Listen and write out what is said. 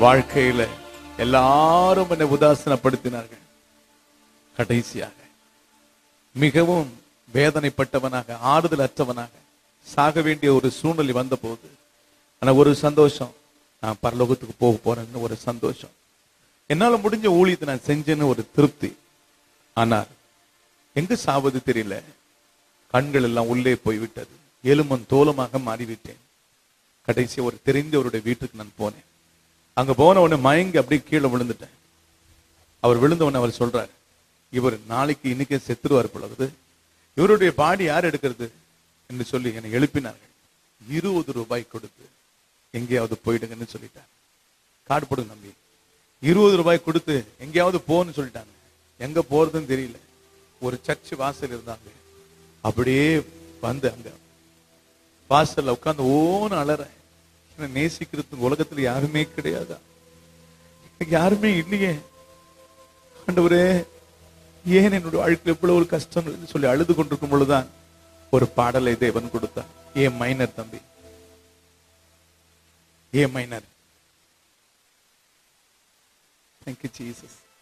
வாழ்க்கையில எல்லாரும் என்னை உதாசனப்படுத்தினார்கள் கடைசியாக மிகவும் வேதனைப்பட்டவனாக ஆறுதல் அற்றவனாக சாக வேண்டிய ஒரு சூழ்நிலை வந்தபோது ஆனா ஒரு சந்தோஷம் நான் பரலோகத்துக்கு போக போறேன்னு ஒரு சந்தோஷம் என்னால முடிஞ்ச ஊழியத்தை நான் செஞ்சேன்னு ஒரு திருப்தி ஆனால் எங்க சாவது தெரியல கண்கள் எல்லாம் உள்ளே போய்விட்டது எலும்பும் தோலுமாக மாறிவிட்டேன் கடைசி ஒரு தெரிந்தவருடைய வீட்டுக்கு நான் போனேன் அங்க போன உடனே மயங்கி அப்படியே கீழே விழுந்துட்டேன் அவர் விழுந்த உடனே அவர் சொல்றார் இவர் நாளைக்கு இன்னைக்கே செத்துருவார் பொழுது இவருடைய பாடி யார் எடுக்கிறது என்று சொல்லி என்னை எழுப்பினார்கள் இருபது ரூபாய் கொடுத்து எங்கேயாவது போயிடுங்கன்னு சொல்லிட்டார் கார்டு போடுங்க நம்பி இருபது ரூபாய் கொடுத்து எங்கேயாவது போன்னு சொல்லிட்டாங்க எங்க போறதுன்னு தெரியல ஒரு சர்ச் வாசல் இருந்தாங்க அப்படியே வந்து அங்க வாசல்ல உட்கார்ந்து ஓன்னு அலறேன் என்னை நேசிக்கிறதுக்கு உலகத்துல யாருமே கிடையாதா எனக்கு யாருமே இல்லையே ஆண்டவரே ஏன் என்னுடைய வாழ்க்கையில் இவ்வளவு ஒரு கஷ்டம் இருக்குன்னு சொல்லி அழுது கொண்டிருக்கும் பொழுதுதான் ஒரு பாடலை தேவன் கொடுத்தான் ஏன் மைனர் தம்பி ஏன் மைனர் தேங்க்யூ ஜீசஸ்